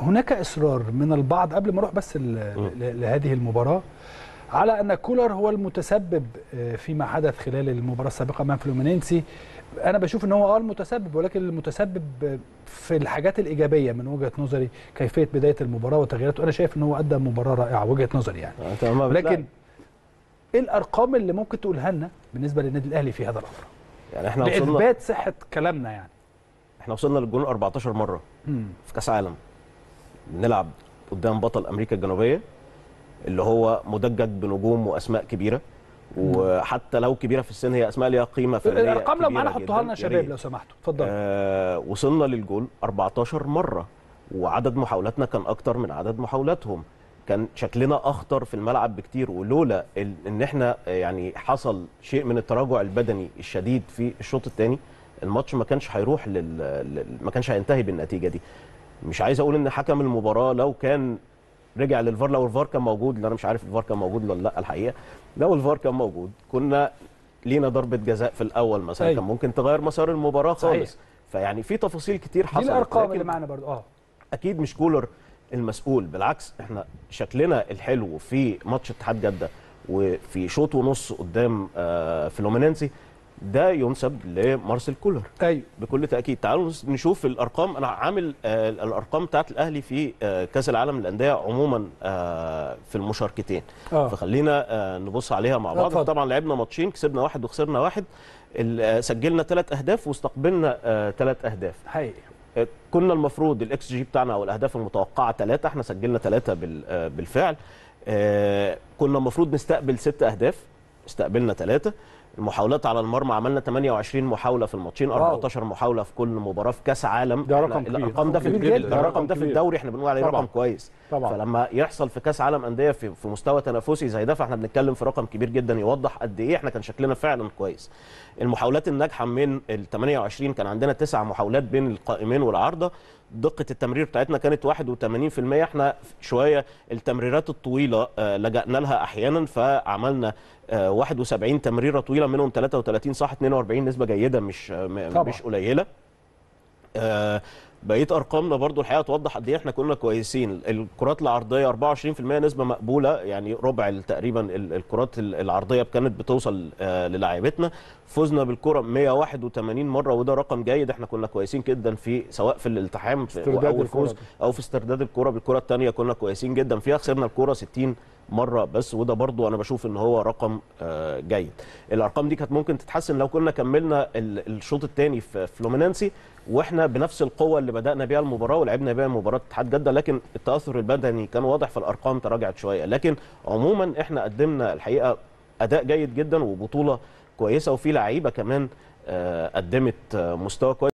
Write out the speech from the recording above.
هناك اصرار من البعض قبل ما اروح بس ل- ل- لهذه المباراه على ان كولر هو المتسبب آه، فيما حدث خلال المباراه السابقه امام فلومينينسي انا بشوف ان هو اه المتسبب ولكن المتسبب آه، في الحاجات الايجابيه من وجهه نظري كيفيه بدايه المباراه وتغييراته انا شايف ان هو ادى مباراه رائعه وجهه نظري يعني انت لما بتلاقي- لكن ايه الارقام اللي ممكن تقولها لنا بالنسبه للنادي الاهلي في هذا الامر يعني احنا وصلنا لاثبات صحه كلامنا يعني احنا وصلنا للجون 14 مره مم. في كاس عالم بنلعب قدام بطل امريكا الجنوبيه اللي هو مدجج بنجوم واسماء كبيره وحتى لو كبيره في السن هي اسماء ليها قيمه فنيه الارقام لو كبيرة معانا حطوها جداً. لنا يا يا شباب ريت. لو سمحتوا اتفضلوا آه وصلنا للجول 14 مره وعدد محاولاتنا كان اكتر من عدد محاولاتهم كان شكلنا اخطر في الملعب بكتير ولولا ال- ان احنا آه، يعني حصل شيء من التراجع البدني الشديد في الشوط الثاني الماتش ما كانش هيروح لل... لل- ما كانش هينتهي بالنتيجه دي مش عايز اقول ان حكم المباراه لو كان رجع للفار لو الفار كان موجود لأن انا مش عارف الفار كان موجود ولا لا الحقيقه لو الفار كان موجود كنا لينا ضربه جزاء في الاول مثلا أيوة. كان ممكن تغير مسار المباراه صحيح. خالص فيعني في تفاصيل كتير دي حصلت الارقام لكن اللي معانا برضو اه اكيد مش كولر المسؤول بالعكس احنا شكلنا الحلو في ماتش اتحاد جده وفي شوط ونص قدام آه، فلومينينسي ده ينسب لمارسيل كولر ايوه بكل تاكيد تعالوا نس- نشوف الارقام انا عامل آه، الارقام بتاعت الاهلي في آه، كاس العالم للانديه عموما آه، في المشاركتين اه فخلينا آه، نبص عليها مع بعض اتفضل. طبعا لعبنا ماتشين كسبنا واحد وخسرنا واحد ال- آه، سجلنا ثلاث اهداف واستقبلنا ثلاث اهداف حقيقي آه، كنا المفروض الاكس جي بتاعنا او الاهداف المتوقعه ثلاثه احنا سجلنا ثلاثه بالفعل آه، كنا المفروض نستقبل ست اهداف استقبلنا ثلاثه المحاولات على المرمى عملنا 28 محاوله في الماتشين واو. 14 محاوله في كل مباراه في كاس عالم ده إحنا رقم كبير. الارقام ده في رقم الدوري كبير جدا. ده الرقم رقم ده في كبير. الدوري احنا بنقول عليه طبعاً. رقم كويس طبعا فلما يحصل في كاس عالم انديه في, في مستوى تنافسي زي ده فاحنا بنتكلم في رقم كبير جدا يوضح قد ايه احنا كان شكلنا فعلا كويس المحاولات الناجحه من ال 28 كان عندنا تسع محاولات بين القائمين والعارضه دقه التمرير بتاعتنا كانت 81% احنا شويه التمريرات الطويله آه، لجأنا لها احيانا فعملنا آه، 71 تمريره طويله منهم 33 صح 42 نسبه جيده مش آه، م- طبعاً. مش قليله آه، بقيه ارقامنا برضو الحقيقه توضح قد ايه احنا كنا كويسين الكرات العرضيه 24% نسبه مقبوله يعني ربع تقريبا ال- الكرات ال- العرضيه كانت بتوصل آه، للاعيبتنا فزنا بالكره 181 مره وده رقم جيد احنا كنا كويسين جدا في سواء في الالتحام في استرداد او الكرة الفوز دي. او في استرداد الكره بالكره الثانيه كنا كويسين جدا فيها خسرنا الكره 60 مره بس وده برضو انا بشوف ان هو رقم آه، جيد الارقام دي كانت ممكن تتحسن لو كنا كملنا ال- الشوط الثاني في فلومينانسي واحنا بنفس القوه اللي بدانا بيها المباراه ولعبنا بيها مباراه اتحاد جده لكن التاثر البدني كان واضح في الارقام تراجعت شويه لكن عموما احنا قدمنا الحقيقه اداء جيد جدا وبطوله كويسه وفي لعيبه كمان آه، قدمت آه، مستوى كويس